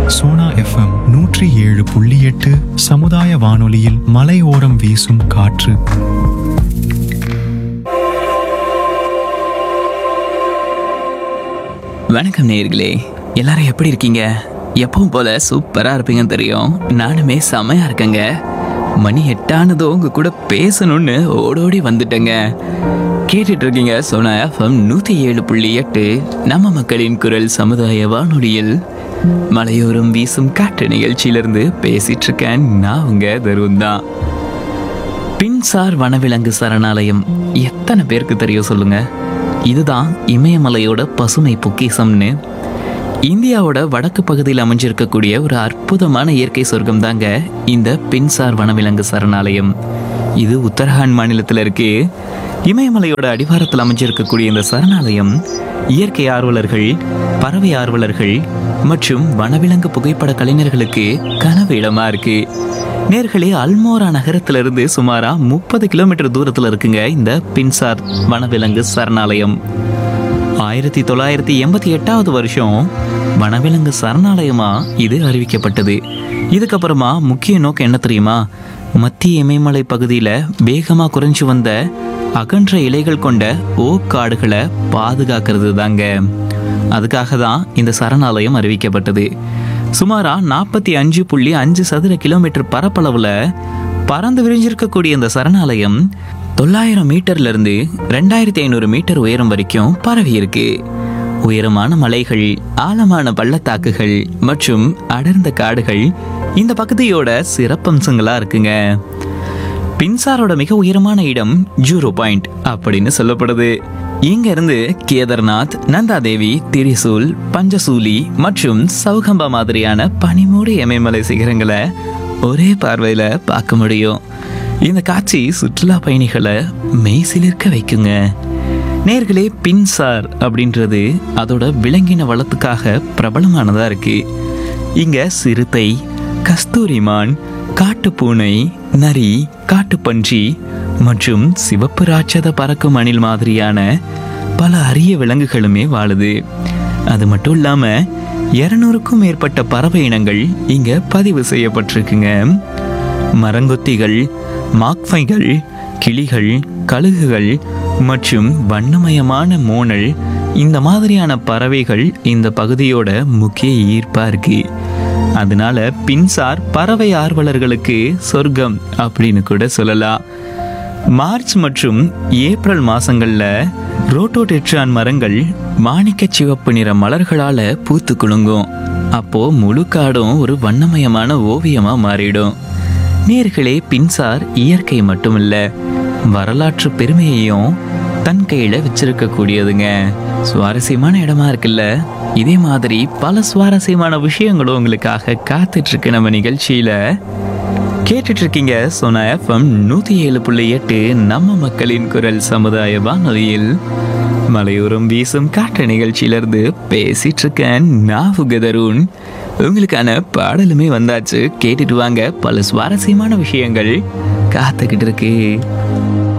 Sona FM நூற்றி ஏழு புள்ளி எட்டு சமுதாய வானொலியில் மலையோரம் வீசும் காற்று வணக்கம் நேயர்களே எல்லாரும் எப்படி இருக்கீங்க எப்பவும் போல சூப்பரா இருப்பீங்கன்னு தெரியும் நானுமே செமையா இருக்கேங்க மணி எட்டானதோ உங்க கூட பேசணும்னு ஓடோடி வந்துட்டேங்க கேட்டுட்டு இருக்கீங்க சோனா எஃப்எம் நூத்தி ஏழு புள்ளி எட்டு நம்ம மக்களின் குரல் சமுதாய வானொலியில் மலையோரம் வீசும் காற்று நிகழ்ச்சியிலிருந்து பேசிட்டு இருக்கேன் நான் உங்க தருண் தான் பின்சார் வனவிலங்கு சரணாலயம் எத்தனை பேருக்கு தெரியும் சொல்லுங்க இதுதான் இமயமலையோட பசுமை பொக்கிஷம்னு இந்தியாவோட வடக்கு பகுதியில் அமைஞ்சிருக்கக்கூடிய ஒரு அற்புதமான இயற்கை சொர்க்கம் தாங்க இந்த பின்சார் வனவிலங்கு சரணாலயம் இது உத்தரகாண்ட் மாநிலத்தில் இருக்கு இமயமலையோட அடிவாரத்தில் அமைஞ்சிருக்கக்கூடிய இந்த சரணாலயம் இயற்கை ஆர்வலர்கள் பறவை ஆர்வலர்கள் மற்றும் வனவிலங்கு புகைப்பட கலைஞர்களுக்கு கனவு இடமா இருக்கு நேர்களே அல்மோரா நகரத்திலிருந்து சுமாரா முப்பது கிலோமீட்டர் தூரத்தில் இருக்குங்க இந்த பின்சார் வனவிலங்கு சரணாலயம் ஆயிரத்தி தொள்ளாயிரத்தி எண்பத்தி எட்டாவது வருஷம் வனவிலங்கு சரணாலயமா இது அறிவிக்கப்பட்டது இதுக்கப்புறமா முக்கிய நோக்கம் என்ன தெரியுமா மத்திய இமயமலை பகுதியில் வேகமாக குறைஞ்சு வந்த அகன்ற இலைகள் கொண்ட ஓக் காடுகளை பாதுகாக்கிறது தாங்க அதுக்காக தான் இந்த சரணாலயம் அறிவிக்கப்பட்டது சுமாரா நாற்பத்தி அஞ்சு புள்ளி அஞ்சு சதுர கிலோமீட்டர் பரப்பளவுல பறந்து விரிஞ்சிருக்கக்கூடிய இந்த சரணாலயம் தொள்ளாயிரம் மீட்டர்ல இருந்து ரெண்டாயிரத்தி ஐநூறு மீட்டர் உயரம் வரைக்கும் பரவி இருக்கு உயரமான மலைகள் ஆழமான பள்ளத்தாக்குகள் மற்றும் அடர்ந்த காடுகள் இந்த பகுதியோட சிறப்பம்சங்களா இருக்குங்க பின்சாரோட மிக உயரமான இடம் ஜூரோ பாயிண்ட் அப்படின்னு சொல்லப்படுது இங்க இருந்து கேதார்நாத் நந்தாதேவி திரிசூல் பஞ்சசூலி மற்றும் சௌகம்பா மாதிரியான பனிமூடி இமயமலை சிகரங்களை ஒரே பார்வையில பார்க்க முடியும் இந்த காட்சி சுற்றுலா பயணிகளை மெய்சிலிர்க்க வைக்குங்க நேர்களே பின்சார் அப்படின்றது அதோட விலங்கின வளத்துக்காக பிரபலமானதா இருக்கு இங்க சிறுத்தை கஸ்தூரிமான் காட்டுப்பூனை நரி காட்டுப்பன்றி மற்றும் சிவப்பு ராட்சத பறக்கும் அணில் மாதிரியான பல அரிய விலங்குகளுமே வாழுது அது மட்டும் இல்லாம இருநூறுக்கும் மேற்பட்ட பறவை இனங்கள் இங்க பதிவு செய்யப்பட்டிருக்குங்க மரங்கொத்திகள் மாக்ஃபைகள் கிளிகள் கழுகுகள் மற்றும் வண்ணமயமான மோனல் இந்த மாதிரியான பறவைகள் இந்த பகுதியோட முக்கிய ஈர்ப்பா இருக்கு அதனால பின்சார் பறவை ஆர்வலர்களுக்கு சொர்க்கம் அப்படின்னு கூட சொல்லலாம் மார்ச் மற்றும் ஏப்ரல் மாசங்கள்ல ரோட்டோடெட்ரான் மரங்கள் மாணிக்க சிவப்பு நிற மலர்களால பூத்து குலுங்கும் அப்போ முழு காடும் ஒரு வண்ணமயமான ஓவியமா மாறிடும் நேர்களே பின்சார் இயற்கை மட்டுமில்ல வரலாற்று பெருமையையும் தன் கையில வச்சிருக்க கூடியதுங்க சுவாரஸ்யமான இடமா இருக்குல்ல இதே மாதிரி பல சுவாரஸ்யமான விஷயங்களும் உங்களுக்காக காத்துட்டு இருக்கு நம்ம நிகழ்ச்சியில கேட்டுட்டு இருக்கீங்க சோனா எஃப்எம் நூத்தி ஏழு புள்ளி எட்டு நம்ம மக்களின் குரல் சமுதாய வானொலியில் மலையோரம் வீசும் காற்று நிகழ்ச்சியிலிருந்து பேசிட்டு இருக்கேன் நான் உகதருண் உங்களுக்கான பாடலுமே வந்தாச்சு கேட்டுட்டு வாங்க பல சுவாரஸ்யமான விஷயங்கள் காத்துக்கிட்டு இருக்கு